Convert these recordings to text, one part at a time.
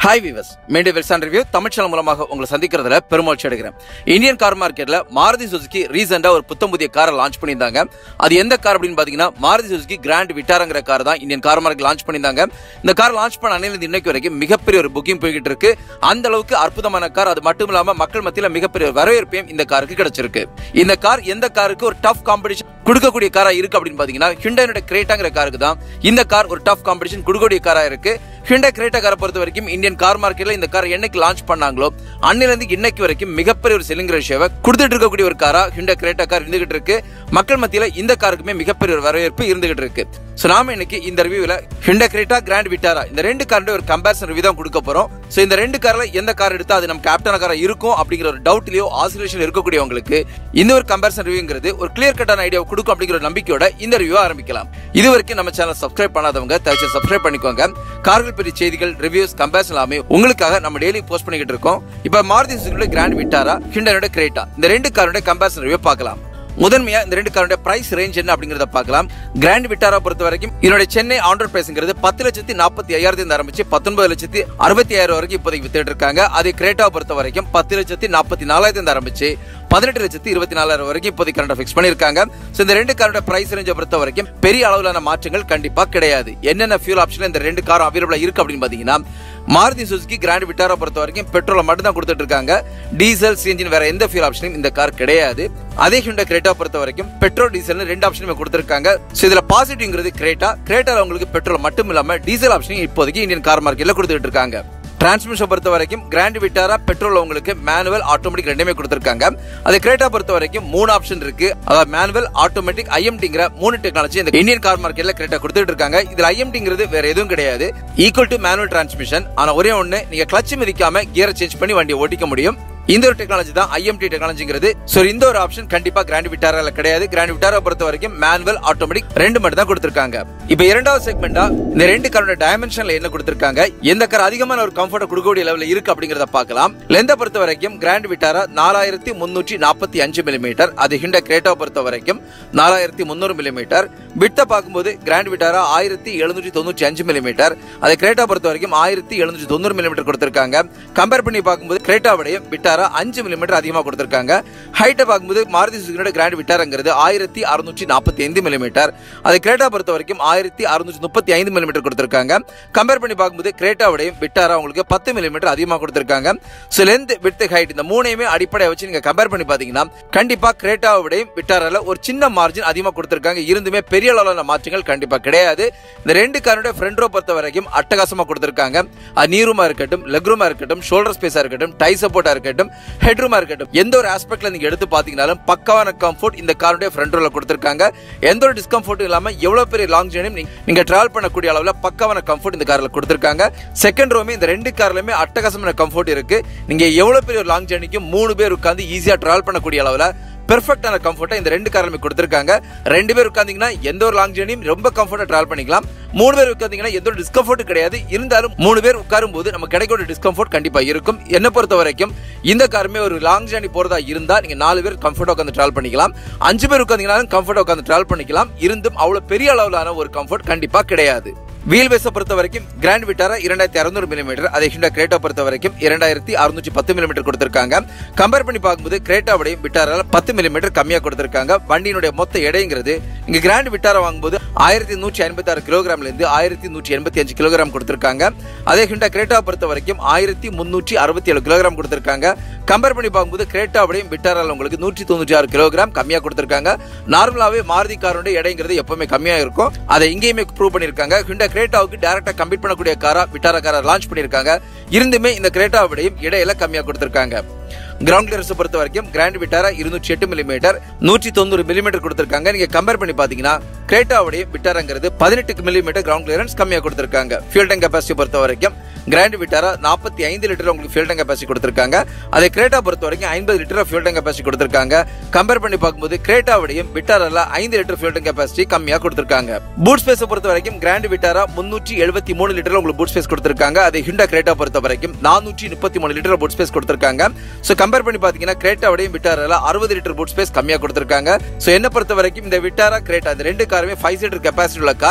hi viewers மீண்டும் வெல்சான் review Tamil channel மூலமாக உங்களை சந்திக்கிறதுல பெருமகிழ்ச்சி அடைகிறேன் இந்தியன் கார் மார்க்கெட்ல மாருதி சுசுகி ரீசெண்டா ஒரு புத்தம் புதிய காரை லான்ச் பண்ணியிருந்தாங்க அது எந்த கார் அப்படின்னு பாத்தீங்கன்னா மாருதி சுசுகி கிராண்ட் விட்டாரங்கிற கார் தான் இந்தியன் கார் மார்க்கெட் லான்ச் பண்ணியிருந்தாங்க இந்த கார் லான்ச் பண்ண அன்னையிலிருந்து இன்னைக்கு வரைக்கும் மிகப்பெரிய ஒரு புக்கிங் போய்கிட்டு இருக்கு அந்த அளவுக்கு அற்புதமான கார் அது மட்டும் இல்லாம மக்கள் மத்தியில மிகப்பெரிய ஒரு வரவேற்பையும் இந்த காருக்கு கிடைச்சிருக்கு இந்த கார் எந்த காருக்கு ஒரு டஃப் காம்படிஷன் கொடுக்கக்கூடிய காரா இருக்கு அப்படின்னு பாத்தீங்கன்னா ஹிண்டனோட கிரேட்டாங்கிற காருக்கு தான் இந்த கார் ஒரு டஃப் காம்படிஷன் கொடுக்கக்கூடிய காரா இருக்கு ஹிண்டா கிரேட்டா காரை பொறுத்த வரைக்கும் இந்தியன் கார் மார்க்கெட்ல இந்த கார் என்னைக்கு லான்ச் பண்ணாங்களோ அன்னிலிருந்து இன்னைக்கு வரைக்கும் மிகப்பெரிய ஒரு செல்லிங் ரேஷியோவை கொடுத்துட்டு இருக்கக்கூடிய ஒரு காரா ஹிண்டா கிரேட்டா கார் இருந்துகிட்டு இருக்கு மக்கள் மத்தியில இந்த காருக்குமே மிகப்பெரிய ஒரு வரவேற்பு இருந்துகிட்டு இருக்கு சோ நாம இன்னைக்கு இந்த ரிவ்யூல ஹிண்டா கிரேட்டா கிராண்ட் விட்டாரா இந்த ரெண்டு காரோட ஒரு கம்பேரிசன் ரிவ்யூ தான் கொடுக்க போறோம் சோ இந்த ரெண்டு கார்ல எந்த கார் எடுத்தா அது நம்ம கேப்டன காரா இருக்கும் அப்படிங்கிற ஒரு டவுட்லயோ ஆசிலேஷன் இருக்கக்கூடியவங்களுக்கு இந்த ஒரு கம்பேரிசன் ரிவ்யூங்கிறது ஒரு கிளியர் கட்டான ஐடியா கொடுக்கும் அப்படிங்கிற ஒரு நம்பிக்கையோட இந்த ரிவ்யூ ஆரம்பிக்கலாம் இது வரைக்கும் நம்ம சேனல் சப்ஸ்கிரைப் பண்ணாதவங்க தயவுசெய்து சப்ஸ்கிரைப் பண்ணிக்கோங்க கார்கள் பற்றி செய்திகள் ரிவ்யூஸ் கம்பேரிசன் எல்லாமே உங்களுக்காக நம்ம டெய்லி போஸ்ட் பண்ணிக்கிட்டு இருக்கோம் இப்ப மாருதி சுசுகி கிராண்ட் விட்டாரா ஹிண்டனோட கிரேட்டா இந்த ரெண்டு காரோட கம்பேரிசன் ரிவ்யூ பார்க்கலாம் முதன்மையா இந்த ரெண்டு காரோட பிரைஸ் ரேஞ்ச் என்ன அப்படிங்கறத பார்க்கலாம் கிராண்ட் விட்டாரா பொறுத்த வரைக்கும் இதனுடைய சென்னை ஆண்டர் பிரைஸ்ங்கிறது பத்து லட்சத்தி நாற்பத்தி ஐயாயிரத்தி ஆரம்பிச்சு பத்தொன்பது லட்சத்தி அறுபத்தி ஆயிரம் வரைக்கும் இப்போதைக்கு வித்துட்டு இருக்காங்க அதே கிரேட்டா பொறுத்த வரைக்கும் பத்து லட்சத்தி நாற்பத்தி நாலாயிரத்தி ஆரம்பிச்சு பதினெட்டு லட்சத்தி இருபத்தி நாலாயிரம் வரைக்கும் இப்போதைக்கு கரண்ட் ஃபிக்ஸ் பண்ணிருக்காங்க சோ இந்த ரெண்டு காரோட பிரைஸ் ரேஞ்சை பொறுத்த வரைக்கும் பெரிய அளவிலான மாற்றங்கள் கண்டிப்பா கிடையாது என்னென்ன ஃபியூல் ஆப்ஷன் இந்த ரெண்டு காரும் அவைலபிளா இருக்கு அப்படின்னு பாத்தீங்கன்னா மாருதி சுசுகி கிராண்ட் விட்டாரா பொறுத்த வரைக்கும் பெட்ரோலை மட்டும் தான் கொடுத்துட்டு இருக்காங்க டீசல் சிஎன்ஜின் வேற எந்த ஃபியூல் ஆப்ஷனும் இந்த கார் கிடையாது அதே ஹிண்டா கிரேட்டா பொறுத்த வரைக்கும் பெட்ரோல் டீசல் ரெண்டு ஆப்ஷனுமே கொடுத்துருக்காங்க சோ இதுல பாசிட்டிவ்ங்கிறது கிரேட்டா கிரேட்டால உங்களுக்கு பெட்ரோல் மட்டும் இல்லாம டீசல் ஆப்ஷனும் இப்போதைக்கு இந்தியன் கார் மார்க்கெட்ல கொடுத்துட்டு இருக்காங்க டிரான்ஸ்மிஷன் பொறுத்த வரைக்கும் கிராண்ட் விட்டாரா பெட்ரோல் உங்களுக்கு மேனுவல் ஆட்டோமேட்டிக் ரெண்டுமே கொடுத்துருக்காங்க அது கிரேட்டா பொறுத்த வரைக்கும் மூணு ஆப்ஷன் இருக்கு அதாவது மேனுவல் ஆட்டோமேட்டிக் ஐஎம்டிங்கிற மூணு டெக்னாலஜி இந்த இந்தியன் கார் மார்க்கெட்ல கிரேட்டா கொடுத்துட்டு இருக்காங்க இதுல ஐஎம்டிங்கிறது வேற எதுவும் கிடையாது ஈக்குவல் டு மேனுவல் டிரான்ஸ்மிஷன் ஆனா ஒரே ஒண்ணு நீங்க கிளச் மிதிக்காம கியரை சேஞ்ச் பண்ணி வண்டியை ஓட்டிக்க முடியும் இந்த ஒரு டெக்னாலஜி தான் ஐஎம்டி டெக்னாலஜிங்கிறது சோ இந்த ஒரு ஆப்ஷன் கண்டிப்பா கிராண்ட் விட்டாரால கிடையாது கிராண்ட் விட்டாரா பொறுத்த வரைக்கும் மேனுவல் ஆட்டோமேட்டிக் ரெண்டு மட்டும் தான் கொடுத்திருக்காங்க இப்போ இரண்டாவது செக்மெண்டா இந்த ரெண்டு காரோட டைமென்ஷன்ல என்ன கொடுத்திருக்காங்க எந்த கார் அதிகமான ஒரு கம்ஃபர்ட் கொடுக்கக்கூடிய லெவலில் இருக்கு அப்படிங்கறத பார்க்கலாம் லெந்த பொறுத்த வரைக்கும் கிராண்ட் விட்டாரா நாலாயிரத்தி முன்னூற்றி நாற்பத்தி அஞ்சு மில்லிமீட்டர் அது ஹிண்ட கிரேட்டா பொறுத்த வரைக்கும் நாலாயிரத்தி முன்னூறு மில்லிமீட்டர் விட்ட பார்க்கும்போது கிராண்ட் விட்டாரா ஆயிரத்தி எழுநூற்றி தொண்ணூற்றி அஞ்சு மில்லிமீட்டர் அது கிரேட்டா பொறுத்த வரைக்கும் ஆயிரத்தி எழுநூற்றி தொண்ணூறு மில்லிமீட்டர் கொடுத்திருக்காங்க கம்பேர் பண்ணி பார்க்கும்போது கிரேட்டாவுடைய விட்டாரா அஞ்சு மில்லிமீட்டர் அதிகமாக கொடுத்திருக்காங்க ஹைட்டை பார்க்கும்போது மாருதி சுசுகியோட கிராண்ட் விட்டாரங்கிறது ஆயிரத்தி அறுநூற்றி நாற்பத்தி ஐந்து மில்லிமீட்டர் அது கிரேட்டா பொறுத்த வரைக்கும் ஆயிரத்தி அறுநூற்றி முப்பத்தி ஐந்து மில்லிமீட்டர் கொடுத்திருக்காங்க கம்பேர் பண்ணி பார்க்கும்போது கிரேட்டாவுடைய விட்டாரா உங்களுக்கு பத்து மில்லிமீட்டர் அதிகமாக கொடுத்திருக்காங்க ஸோ லென்த் வித் ஹைட் இந்த மூணையுமே அடிப்படையை வச்சு நீங்க கம்பேர் பண்ணி பார்த்தீங்கன்னா கண்டிப்பா கிரேட்டாவுடைய விட்டாரால ஒரு சின்ன மார்ஜின் அதிகமாக கொடுத்திருக்காங்க இருந்துமே பெரிய அளவிலான மாற்றங்கள் கண்டிப்பா கிடையாது இந்த ரெண்டு காரோட ஃப்ரண்ட் ரோ பொறுத்த வரைக்கும் அட்டகாசமா கொடுத்திருக்காங்க அது நீருமா இருக்கட்டும் லெக் ரூமா இருக்கட்டும் ஷோல்டர் ஸ்பேஸா இருக்கட்டும் டை சப்போர்ட்டா இருக்கட்டும் ஹெட் ரூமா இருக்கட்டும் எந்த ஒரு ஆஸ்பெக்ட்ல நீங்க எடுத்து பாத்தீங்கனாலும் பக்காவான கம்ஃபர்ட் இந்த காருடைய ஃப்ரண்ட் ரோல கொடுத்திருக்காங்க எந்த ஒரு டிஸ்கம்ஃபர்ட்டும் இல்லாம எவ்வளவு பெரிய லாங் ஜேர்னியும் நீங்க டிராவல் பண்ணக்கூடிய அளவுல பக்காவான கம்ஃபர்ட் இந்த கார்ல கொடுத்திருக்காங்க செகண்ட் ரோமே இந்த ரெண்டு கார்லயுமே அட்டகாசமான கம்ஃபர்ட் இருக்கு நீங்க எவ்வளவு பெரிய லாங் ஜேர்னிக்கு மூணு பேர் உட்காந்து ஈஸியா டிராவல் பண்ணக்கூடிய அளவுல பெர்ஃபெக்டான கம்ஃபர்ட்டை இந்த ரெண்டு காருமே கொடுத்திருக்காங்க ரெண்டு பேர் உட்காந்தீங்கன்னா எந்த ஒரு லாங் ஜேர்னியும் ரொம்ப கம்ஃபர்ட்டா டிராவல் பண்ணிக்கலாம் மூணு பேர் உட்காந்தீங்கன்னா எந்த ஒரு டிஸ்கம்ஃபர்ட் கிடையாது இருந்தாலும் மூணு பேர் உட்காரும் போது நம்ம கிடைக்கக்கூடிய டிஸ்கம்ஃபர்ட் கண்டிப்பா இருக்கும் என்ன பொறுத்த வரைக்கும் இந்த காருமே ஒரு லாங் ஜேர்னி போறதா இருந்தா நீங்க நாலு பேர் கம்ஃபர்ட்டா உட்காந்து டிராவல் பண்ணிக்கலாம் அஞ்சு பேர் உட்காந்தீங்கனாலும் கம்ஃபர்ட்டா உட்காந்து டிராவல் பண்ணிக்கலாம் இருந்தும் அவ்வளவு பெரிய அளவிலான ஒரு கம்ஃபர்ட் கண்டிப்பா கிடையாது வீல் பேஸை பொறுத்த வரைக்கும் கிராண்ட் விட்டாரா இரண்டாயிரத்தி அறுநூறு மில்லிமீட்டர் அதை ஹிண்டா கிரேட்டா பொறுத்த வரைக்கும் இரண்டாயிரத்தி அறுநூற்றி பத்து மில்லிமீட்டர் கொடுத்திருக்காங்க கம்பேர் பண்ணி பார்க்கும்போது கிரேட்டாவுடையும் விட்டாரால பத்து மில்லிமீட்டர் கம்மியா கொடுத்திருக்காங்க வண்டியினுடைய மொத்த எடைங்கிறது இங்க கிராண்ட் விட்டாரா வாங்கும்போது ஆயிரத்தி நூற்றி ஐம்பத்தி ஆறு கிலோகிராம்ல இருந்து ஆயிரத்தி நூற்றி எண்பத்தி அஞ்சு கிலோகிராம் கொடுத்திருக்காங்க அதே ஹிண்டா கிரேட்டா பொறுத்த வரைக்கும் ஆயிரத்தி முன்னூற்றி அறுபத்தி ஏழு கிலோகிராம் கொடுத்திருக்காங்க கம்பேர் பண்ணி பார்க்கும்போது கிரேட்டாவுடையும் விட்டாரால உங்களுக்கு நூற்றி தொண்ணூற்றி ஆறு கிலோகிராம் கம்மியா கொடுத்திருக்காங்க நார்மலாவே மாருதி காரோட எடைங்கிறது எப்பவுமே கம்மியா இருக்கும் அதை இங்கேயுமே ப்ரூவ் பண்ணிருக்காங்க ஹிண்டா கிரேட்டாவுக்கு டைரக்டா கம்பீட் பண்ணக்கூடிய காரா விட்டாரா காரா லான்ச் பண்ணிருக்காங்க இருந்துமே இந்த கிரேட்டாவுடையும் இடையில கம்மியா கொடுத்திருக்காங்க கிரவுண்ட் கிளியரன்ஸ் பொறுத்த வரைக்கும் கிராண்ட் விட்டாரா இருநூற்றி எட்டு மில்லிமீட்டர் நூற்றி தொண்ணூறு மில்லிமீட்டர் கொடுத்திருக்காங்க நீங்க கம்பேர் பண்ணி பாத்தீங்கன்னா கிரேட்டாவுடைய விட்டாரங்கிறது பதினெட்டு மில்லிமீட்டர் கிரவுண்ட் கிளியரன்ஸ் கம்மியா கொடுத்திருக்காங்க ஃபியூல் டேங்க் கெப்பாசிட்டி பொறுத்த வரைக்கும் கிராண்ட் விட்டாரா நாற்பத்தி ஐந்து லிட்டர் உங்களுக்கு ஃபியூல் டேங்க் கெப்பாசிட்டி கொடுத்திருக்காங்க அதே கிரேட்டா பொறுத்த வரைக்கும் ஐம்பது லிட்டர் ஃபியூல் டேங்க் கெப்பாசிட்டி கொடுத்திருக்காங்க கம்பேர் பண்ணி பார்க்கும்போது கிரேட்டாவுடையும் விட்டாரால ஐந்து லிட்டர் ஃபியூல் டேங்க் கெப்பாசிட்டி கம்மியா கொடுத்திருக்காங்க பூட் ஸ்பேஸ் பொறுத்த வரைக்கும் கிராண்ட் விட்டாரா முன்னூற்றி எழுபத்தி மூணு லிட்டர் உங்களுக்கு பூட் ஸ்பேஸ் கொடுத்திருக்காங்க அதே ஹிண்டா கிரேட்டா பொறுத்த வரைக்கும் நானூற்றி முப்பத்தி மூணு லிட்டர் பூட் ஸ்பேஸ் கொடுத்திருக்காங்க ஸோ கம்பேர் பண்ணி பாத்தீங்கன்னா கிரேட்டாவுடையும் விட்டாரால அறுபது லிட்டர் பூட் ஸ்பேஸ் கம்மியா கொடுத்திருக்காங்க ஸோ என்ன பொறுத்த வரைக்கும் இந்த விட்டாரா கிரேட்டா இந்த ரெண்டு காருமே ஃபைவ் சீட்டர் கெப்பாசிட்டி உள்ள கார்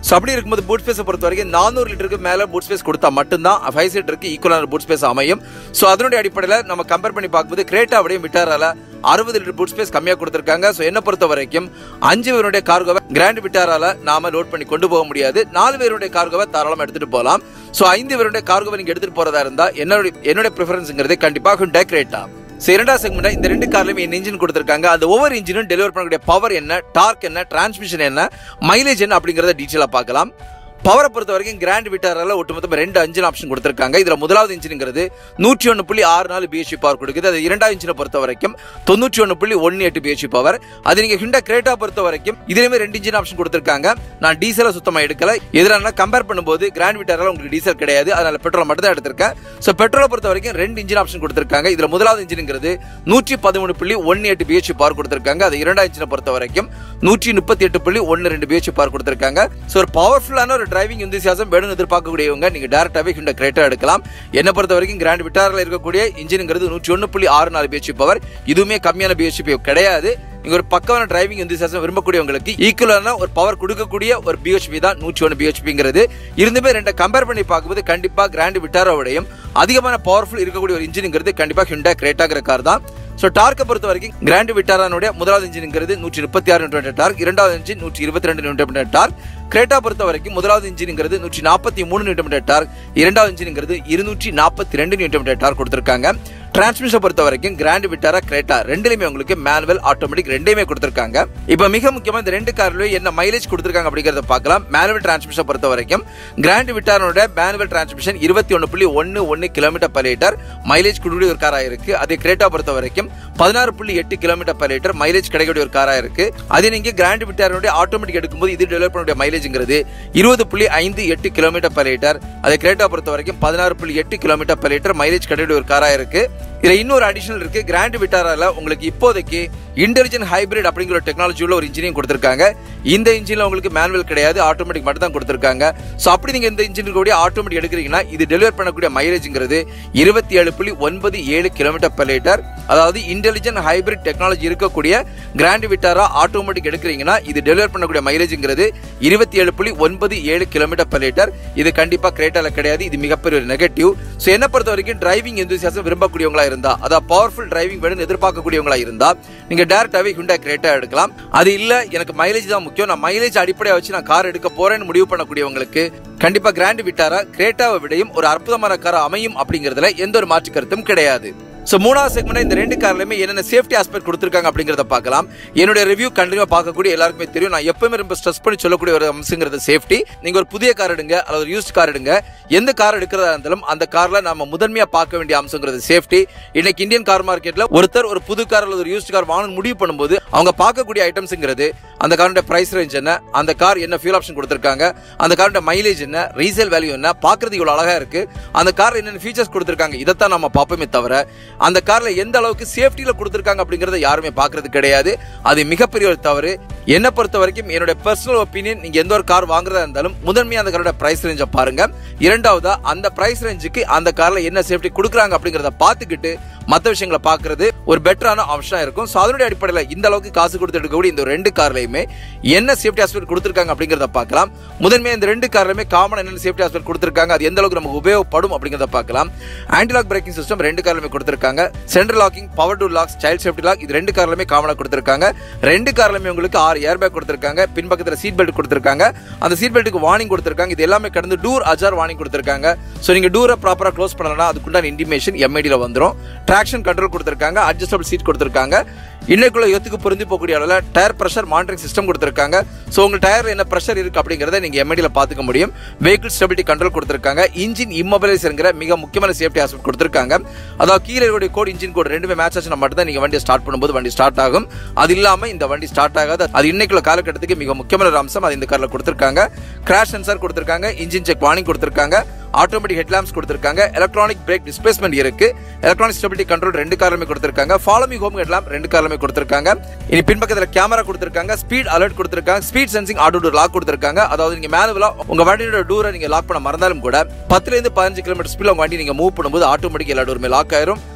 ஸோ அப்படி இருக்கும்போது பூட் ஸ்பேஸை பொறுத்த வரைக்கும் நானூறு லிட்டருக்கு மேலே பூட் ஸ்பேஸ் கொடுத்தா மட்டும்தான் ஃபைவ் சீட்டருக்கு ஈக்குவலான பூட் ஸ்பேஸ் அமையும் ஸோ அதனுடைய அடிப்படையில் நம்ம கம்பேர் பண்ணி பார்க்கும்போது கிரேட்டாவுடைய விட்டாரால அறுபது லிட்டர் பூட் ஸ்பேஸ் கம்மியாக கொடுத்துருக்காங்க ஸோ என்ன பொறுத்த வரைக்கும் அஞ்சு பேருடைய கார்கோவை கிராண்ட் விட்டாரால நாம லோட் பண்ணி கொண்டு போக முடியாது நாலு பேருடைய கார்கோவை தாராளமாக எடுத்துட்டு போகலாம் ஸோ ஐந்து பேருடைய கார்கோவை நீங்கள் எடுத்துட்டு போறதா இருந்தா என்னுடைய என்னுடைய ப்ரிஃபரன்ஸுங்கிறது கண்டிப்பாக ஹுண்டா கிரேட்டா ஸோ இரண்டாவது செக்மெண்ட் இந்த ரெண்டு கார்லையும் என்ன இன்ஜின் கொடுத்துருக்காங்க அந்த ஒவ்வொரு இன்ஜினும் டெலிவர் பண்ணக்கூடிய பவர் என்ன டார்க் என்ன டிரான்ஸ்மிஷன் என்ன மைலேஜ் என்ன அப்படிங்கறத டீட்டெயிலாக பார்க்கலாம் பவரை பொறுத்த வரைக்கும் கிராண்ட் விட்டாரில் ஒட்டுமொத்தம் ரெண்டு இன்ஜின் ஆப்ஷன் கொடுத்துருக்காங்க இதுல முதலாவது இன்ஜின்ங்கிறது நூற்றி ஒன்று புள்ளி ஆறு நாலு பிஹெச்பி பவர் கொடுக்குது அது இரண்டாவது இன்ஜினை பொறுத்த வரைக்கும் தொண்ணூற்றி ஒன்று புள்ளி ஒன்று எட்டு பிஹெச்பி பவர் அது நீங்க ஹிண்டா கிரேட்டா பொறுத்த வரைக்கும் இதுலயுமே ரெண்டு இன்ஜின் ஆப்ஷன் கொடுத்துருக்காங்க நான் டீசலை சுத்தமாக எடுக்கல எதிரான கம்பேர் பண்ணும்போது கிராண்ட் விட்டாரில் உங்களுக்கு டீசல் கிடையாது அதனால பெட்ரோல் மட்டும் தான் எடுத்திருக்கேன் ஸோ பெட்ரோலை பொறுத்த வரைக்கும் ரெண்டு இன்ஜின் ஆப்ஷன் கொடுத்துருக்காங்க இதுல முதலாவது இன்ஜின்ங்கிறது நூற்றி பதிமூணு புள்ளி ஒன்று எட்டு பிஹெச்பி பவர் கொடுத்துருக்காங்க அது இரண்டாவது இன்ஜினை பொறுத்த வரைக்கும் நூற்றி முப்பத்தி எட்டு புள்ளி ஒன்று ரெண்டு பிஹெச்பி பவர் கொடுத்துருக்காங்க ஸோ ஒரு பவர்ஃபுல்லான ஒரு டிரைவிங் இந்தியாசம் வேணும்னு எதிர்பார்க்கக்கூடியவங்க நீங்க டேரக்டாவே ஹிண்டா கிரேட்டா எடுக்கலாம் என்ன பொறுத்த வரைக்கும் கிராண்ட் விட்டாரில் இருக்கக்கூடிய இன்ஜினுங்கிறது நூற்றி ஒன்று புள்ளி ஆறு நாலு பிஹெச்பி பவர் இதுவுமே கம்மியான பிஹெச்பி கிடையாது நீங்க ஒரு பக்கமான டிரைவிங் இந்தியாசம் விரும்பக்கூடியவங்களுக்கு ஈக்குவலான ஒரு பவர் கொடுக்கக்கூடிய ஒரு பிஹெச்பி தான் நூற்றி ஒன்று பிஹெச்பிங்கிறது இருந்துமே ரெண்டை கம்பேர் பண்ணி பார்க்கும்போது கண்டிப்பா கிராண்ட் விட்டாரோடையும் அதிகமான பவர்ஃபுல் இருக்கக்கூடிய ஒரு இன்ஜினுங்கிறது கண்டிப்பா ஹிண்டா கிரேட்டாங்கிற கார் தான் ஸோ டார்க்கை பொறுத்த வரைக்கும் கிராண்ட் விட்டாரானுடைய முதலாவது இன்ஜினுங்கிறது நூற்றி முப்பத்தி ஆறு நியூட்டன் டார்க் இரண்டாவது இன்ஜின் நூற்றி இருபத்தி ரெண்டு நியூட்டன் டார்க் கிரேட்டா பொறுத்த வரைக்கும் முதலாவது இன்ஜினுங்கிறது நூற்றி நாற்பத்தி மூணு நியூட்டன் டார்க் இரண்டாவது இன்ஜினுங்கிறது இருநூற்றி நாற்பத்தி ரெண்டு நியூட்டன் டார்க் கொடுத்துருக்காங்க டிரான்ஸ்மிஷன் பொறுத்த வரைக்கும் கிராண்ட் விட்டாரா கிரேட்டா ரெண்டுலயுமே உங்களுக்கு மேனுவல் ஆட்டோமேட்டிக் ரெண்டையுமே கொடுத்துருக்காங்க இப்போ மிக முக்கியமா இந்த ரெண்டு கார்லயும் என்ன மைலேஜ் கொடுத்துருக்காங்க அப்படிங்கறத பார்க்கலாம் மேனுவல் டிரான்ஸ்மிஷன் பொறுத்த வரைக்கும் கிராண்ட் விட்டாரோட மேனுவல் டிரான்ஸ்மிஷன் இருபத்தி ஒன்று புள்ளி ஒன்று ஒன்று கிலோமீட்டர் பர் லிட்டர் மைலேஜ் கொடுக்கக்கூடிய ஒரு காரா இருக்கு அதே கிரேட்டா பொறுத்த வரைக்கும் பதினாறு புள்ளி எட்டு கிலோமீட்டர் பர் லிட்டர் மைலேஜ் கிடைக்கக்கூடிய ஒரு காரா இருக்கு அதே நீங்க கிராண்ட் விட்டாரோட ஆட்டோமேட்டிக் எடுக்கும்போது இது டெவலப் பண்ணக்கூடிய மைலேஜ்ங்கிறது இருபது புள்ளி ஐந்து எட்டு கிலோமீட்டர் பர் லிட்டர் அதே கிரேட்டா பொறுத்த வரைக்கும் பதினாறு புள்ளி எட்டு கிலோமீட்டர் பர் லிட்டர் மைலேஜ் கிடைக்கக்கூடிய ஒரு காரா இருக்கு இதுல இன்னொரு அடிஷனல் இருக்கு கிராண்ட் விட்டாரால உங்களுக்கு இப்போதைக்கு இன்டெலிஜென்ட் ஹைபிரிட் அப்படிங்கிற ஒரு டெக்னாலஜி உள்ள ஒரு இன்ஜினையும் கொடுத்துருக்காங்க இந்த இன்ஜின்ல உங்களுக்கு மேனுவல் கிடையாது ஆட்டோமேட்டிக் மட்டும் தான் கொடுத்துருக்காங்க ஸோ அப்படி நீங்க இந்த இன்ஜின் கூடிய ஆட்டோமேட்டிக் எடுக்கிறீங்கன்னா இது டெலிவர் பண்ணக்கூடிய மைலேஜ்ங்கிறது இருபத்தி ஏழு புள்ளி ஒன்பது ஏழு கிலோமீட்டர் per லிட்டர் அதாவது இன்டெலிஜென்ட் ஹைபிரிட் டெக்னாலஜி இருக்கக்கூடிய கிராண்ட் விட்டாரா ஆட்டோமேட்டிக் எடுக்கிறீங்கன்னா இது டெலிவர் பண்ணக்கூடிய மைலேஜ்ங்கிறது இருபத்தி ஏழு புள்ளி ஒன்பது ஏழு கிலோமீட்டர் per லிட்டர் இது கண்டிப்பா கிரேட்டால கிடையாது இது மிகப்பெரிய ஒரு நெகட்டிவ் ஸோ என்ன பொறுத்த வரைக்கும் டிரைவிங் எந்தூசியாசம் விரும்பக்கூடியவங்களா இருந்தா அதாவது பவர்ஃபுல் டிரைவிங் வேணும்னு எதிர்பார்க்கக்கூடியவங்களா இருந்தா நீங்க டேரக்டாவே ஹுண்டா கிரேட்டா எடுக்கலாம் அது இல்ல எனக்கு மைலேஜ் தான் முக்கியம் நான் மைலேஜ் அடிப்படையா வச்சு நான் கார் எடுக்க போறேன்னு முடிவு பண்ணக்கூடியவங்களுக்கு கண்டிப்பா கிராண்ட் விட்டாரா கிரேட்டாவை விடையும் ஒரு அற்புதமான கார் அமையும் அப்படிங்கறதுல எந்த ஒரு மாற்று கருத்தும் கிடையாது ஸோ மூணாவது செக்மெண்ட் இந்த ரெண்டு கார்லையுமே என்னென்ன சேஃப்டி ஆஸ்பெக்ட் கொடுத்துருக்காங்க அப்படிங்கிறத பார்க்கலாம் என்னுடைய ரிவ்யூ கண்டினியூ பார்க்கக்கூடிய எல்லாருக்குமே தெரியும் நான் எப்பவுமே ரொம்ப ஸ்ட்ரெஸ் பண்ணி சொல்லக்கூடிய ஒரு அம்சங்கிறது சேஃப்டி நீங்க ஒரு புதிய கார் எடுங்க அல்லது ஒரு யூஸ்ட் கார் எடுங்க எந்த கார் எடுக்கிறதா இருந்தாலும் அந்த கார்ல நம்ம முதன்மையா பார்க்க வேண்டிய அம்சங்கிறது சேஃப்டி இன்னைக்கு இந்தியன் கார் மார்க்கெட்ல ஒருத்தர் ஒரு புது கார் அல்லது ஒரு யூஸ்ட் கார் வாங்கணும் முடிவு பண்ணும்போது அவங்க பார்க்கக்கூடிய ஐட்டம்ஸ்ங்கிறது அந்த காரோட பிரைஸ் ரேஞ்ச் என்ன அந்த கார் என்ன ஃபியூல் ஆப்ஷன் கொடுத்துருக்காங்க அந்த காரோட மைலேஜ் என்ன ரீசேல் வேல்யூ என்ன பார்க்கறது இவ்வளவு அழகா இருக்கு அந்த கார் என்னென்ன ஃபீச்சர்ஸ் கொடுத்துருக்காங்க இதைத்தான் நம்ம பார்ப்போமே தவிர அந்த கார்ல எந்த அளவுக்கு சேஃப்டியில கொடுத்துருக்காங்க அப்படிங்கறத யாருமே பார்க்கறது கிடையாது அது மிகப்பெரிய ஒரு தவறு என்னை பொறுத்த வரைக்கும் என்னோட பர்சனல் ஒப்பீனியன் நீங்க எந்த ஒரு கார் வாங்குறதா இருந்தாலும் முதன்மையா அந்த காரோட பிரைஸ் ரேஞ்சை பாருங்க இரண்டாவதா அந்த பிரைஸ் ரேஞ்சுக்கு அந்த கார்ல என்ன சேஃப்டி கொடுக்குறாங்க அப்படிங்கறத பார்த்துக்கிட்டு மற்ற விஷயங்களை பார்க்கறது ஒரு பெட்டரான ஆப்ஷனா இருக்கும் ஸோ அதனுடைய அடிப்படையில் இந்த அளவுக்கு காசு கொடுத்து எடுக்கக்கூடிய இந்த ரெண்டு கார்லையுமே என்ன சேஃப்டி ஆஸ்பெக்ட் கொடுத்துருக்காங்க அப்படிங்கிறத பார்க்கலாம் முதன்மையாக இந்த ரெண்டு கார்லையுமே காமன் என்னென்ன சேஃப்டி ஆஸ்பெக்ட் கொடுத்துருக்காங்க அது எந்த அளவுக்கு நமக்கு உபயோகப்படும் அப்படிங்கிறத பார்க்கலாம் ஆன்டிலாக் பிரேக்கிங் சிஸ்டம் ரெண்டு கார்லையுமே கொடுத்துருக்காங்க central locking power door locks child safety lock இது ரெண்டு கார்லையுமே காமனாக கொடுத்துருக்காங்க ரெண்டு கார்லையுமே உங்களுக்கு ஆறு ஏர் பேக் கொடுத்துருக்காங்க பின்பக்கத்தில் சீட் பெல்ட் கொடுத்துருக்காங்க அந்த சீட் பெல்ட்டுக்கு வார்னிங் கொடுத்துருக்காங்க இது எல்லாமே கடந்து டூர் அஜார் வார்னிங் கொடுத்துருக்காங்க ஸோ நீங்கள் டூரை ப்ராப்பராக க்ளோஸ் பண்ணலன்னா அதுக்குண்டான இன்டிமேஷன் எம்ஐடியில் வந்துடும் ட்ராக்ஷன் கண்ட்ரோல் கொடுத்துருக்காங்க அட்ஜஸ்டபிள் சீட் கொடுத்துருக்காங்க இன்னைக்குள்ள எத்துக்கு பொருந்தி போகக்கூடிய அளவில் டயர் ப்ரெஷர் மானிட்டரிங் சிஸ்டம் கொடுத்துருக்காங்க ஸோ உங்க டயர் என்ன ப்ரெஷர் இருக்கு அப்படிங்கிறத நீங்க எம்ஐடியில் பார்த்துக்க முடியும் வெஹிக்கிள் ஸ்டெபிலிட்டி கண்ட்ரோல் கொடுத்துருக்காங்க இன்ஜின் இம்மொபைலைசருங்கிற மிக முக்கியமான சேஃப்டி ஆஸ்பெக்ட் கொடுத்துருக்காங்க அதாவது கீழே இருக்கக்கூடிய கோட் இன்ஜின் கோட் ரெண்டுமே மேட்ச் ஆச்சுன்னா மட்டும் தான் நீங்க வண்டியை ஸ்டார்ட் பண்ணும்போது வண்டி ஸ்டார்ட் ஆகும் அது இல்லாம இந்த வண்டி ஸ்டார்ட் ஆகாது அது இன்னைக்குள்ள காலகட்டத்துக்கு மிக முக்கியமான ஒரு அம்சம் அது இந்த கார்ல கொடுத்துருக்காங்க கிராஷ் சென்சார் கொடுத்துருக்காங்க இன்ஜின் செக் வார்னிங் கொடுத்துருக்காங்க ஆட்டோமேட்டிக் ஹெட்லாம்ப்ஸ் கொடுத்துருக்காங்க எலக்ட்ரானிக் பிரேக் டிஸ்பிளேஸ்மெண்ட் இருக்கு எலக்ட்ரானிக் ஸ்டெபிலிட்டி கண்ட்ரோல் ரெண்டு கார்லுமே கொடுத்துருக்காங்க ஃபாலோ மீ ஹோம் ஹெட்லாம்ப் ரெண்டு கார்லுமே கொடுத்துருக்காங்க இனி பின்பக்கத்தில் கேமரா கொடுத்துருக்காங்க ஸ்பீட் அலர்ட் கொடுத்துருக்காங்க speed sensing auto door lock கொடுத்துருக்காங்க அதாவது நீங்க மேனுவலா உங்க வண்டியோட டூரை நீங்க லாக் பண்ண மறந்தாலும் கூட பத்துல இருந்து பதினஞ்சு கிலோமீட்டர் ஸ்பீட்ல உங்க வண்டி நீங்க மூவ் பண்ணும்போது ஆட்டோமேட்டிக் எல்லா டோருமே லாக் ஆயிரும்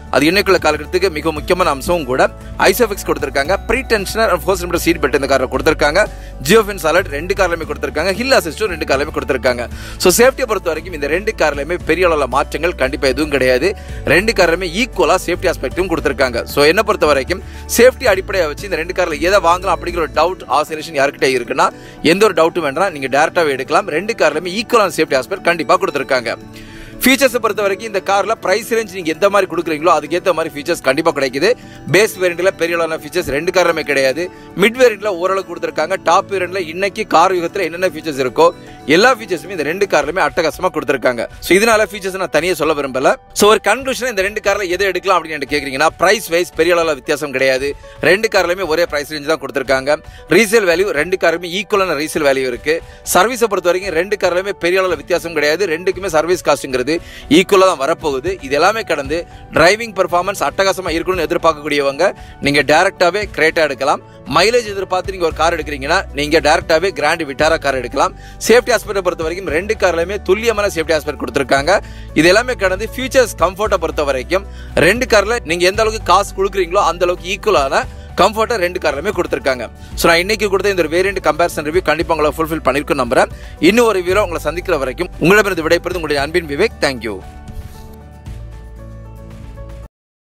அது இன்னைக்குள்ள காலகட்டத்துக்கு மிக முக்கியமான அம்சமும் கூட ஐசோஃபிக்ஸ் கொடுத்திருக்காங்க pre tensioner force limiter seat belt இந்த காரில் கொடுத்திருக்காங்க ஜியோஃபின் சாலட் ரெண்டு கார்லையுமே கொடுத்திருக்காங்க ஹில் அசிஸ்டும் ரெண்டு கார்லையுமே கொடுத்திருக்காங்க ஸோ சேஃப்டியை பொறுத்த வரைக்கும் இந்த ரெண்டு கார்லையுமே பெரிய அளவில் மாற்றங்கள் கண்டிப்பாக எதுவும் கிடையாது ரெண்டு கார்லையுமே ஈக்குவலாக சேஃப்டி ஆஸ்பெக்ட்டும் கொடுத்திருக்காங்க ஸோ என்ன பொறுத்த வரைக்கும் சேஃப்டி அடிப்படையை வச்சு இந்த ரெண்டு காரில் எதை வாங்கலாம் அப்படிங்கிற ஒரு டவுட் ஆசிலேஷன் யார்கிட்ட இருக்குன்னா எந்த ஒரு டவுட்டும் வேண்டாம் நீங்கள் டேரெக்டாகவே எடுக்கலாம் ரெண்டு கார்லையுமே ஈக்குவலான சேஃப்டி ஆஸ்பெக்ட் கண்டிப்பாக கொடுத்திருக்காங்க ஃபீச்சர்ஸை பொறுத்த வரைக்கும் இந்த கார்ல பிரைஸ் ரேஞ்ச் நீங்க எந்த மாதிரி கொடுக்குறீங்களோ அதுக்கேற்ற மாதிரி ஃபீச்சர்ஸ் கண்டிப்பா கிடைக்குது பேஸ் வேரியண்ட்ல பெரிய அளவான ஃபீச்சர்ஸ் ரெண்டு கார்லுமே கிடையாது மிட் வேரியண்ட்ல ஓரளவு கொடுத்துருக்காங்க டாப் வேரியண்ட்ல இன்னைக்கு கார் யுகத்துல என்னென்ன ஃபீச்சர்ஸ் இருக்கோ எல்லா ஃபீச்சர்ஸுமே இந்த ரெண்டு கார்லுமே அட்டகாசமா கொடுத்துருக்காங்க ஸோ இதனால ஃபீச்சர்ஸ் நான் தனியாக சொல்ல விரும்பல ஸோ ஒரு கன்க்ளூஷன் இந்த ரெண்டு கார்ல எதை எடுக்கலாம் அப்படின்னு கேட்குறீங்கன்னா பிரைஸ் வைஸ் பெரிய அளவில் வித்தியாசம் கிடையாது ரெண்டு கார்லையுமே ஒரே பிரைஸ் ரேஞ்ச் தான் கொடுத்துருக்காங்க ரீசேல் வேல்யூ ரெண்டு காருமே ஈக்குவலான ரீசேல் வேல்யூ இருக்கு சர்வீஸை பொறுத்த வரைக்கும் ரெண்டு கார்லையுமே பெரிய அளவில் வித்தியாசம் கிடையாது ரெண்டுக்குமே சர்வீஸ் காஸ்ட்ங்கிறது ஈக்குவலாக தான் வரப்போகுது இது எல்லாமே கடந்து டிரைவிங் பெர்ஃபார்மன்ஸ் அட்டகாசமாக இருக்கணும்னு எதிர்பார்க்கக்கூடியவங்க நீங்க டேரக்டாவே கிரேட்டா எடுக்கலாம் மைலேஜ் எதிர்பார்த்து நீங்க ஒரு கார் எடுக்கிறீங்கன்னா நீங்க டேரக்டாவே கிராண்ட் விட்டாரா கார் எடுக்கலாம் சேஃப்டி ஆஸ்பெக்டை பொறுத்த வரைக்கும் ரெண்டு கார்லையுமே துல்லியமான சேஃப்டி ஆஸ்பெக்ட் கொடுத்துருக்காங்க இது எல்லாமே கடந்து ஃபியூச்சர்ஸ் கம்ஃபர்ட்டை பொறுத்த வரைக்கும் ரெண்டு கார்ல நீங்க எந்த அளவுக்கு காசு கொடுக்குறீங்களோ அந்த அளவுக்கு ஈக்குவலான கம்ஃபர்ட்டை ரெண்டு கார்லையுமே கொடுத்துருக்காங்க ஸோ நான் இன்னைக்கு கொடுத்த இந்த வேரியண்ட் கம்பேரிசன் ரிவ்யூ கண்டிப்பாக உங்களை ஃபுல்ஃபில் பண்ணிருக்கும் நம்புறேன் இன்னும் ஒரு வீரோ உங்களை சந்திக்கிற வரைக்கும் உங்களிடமிருந்து விடைபெறுது உங்களுடைய அன்பின் விவேக் தேங்க்யூ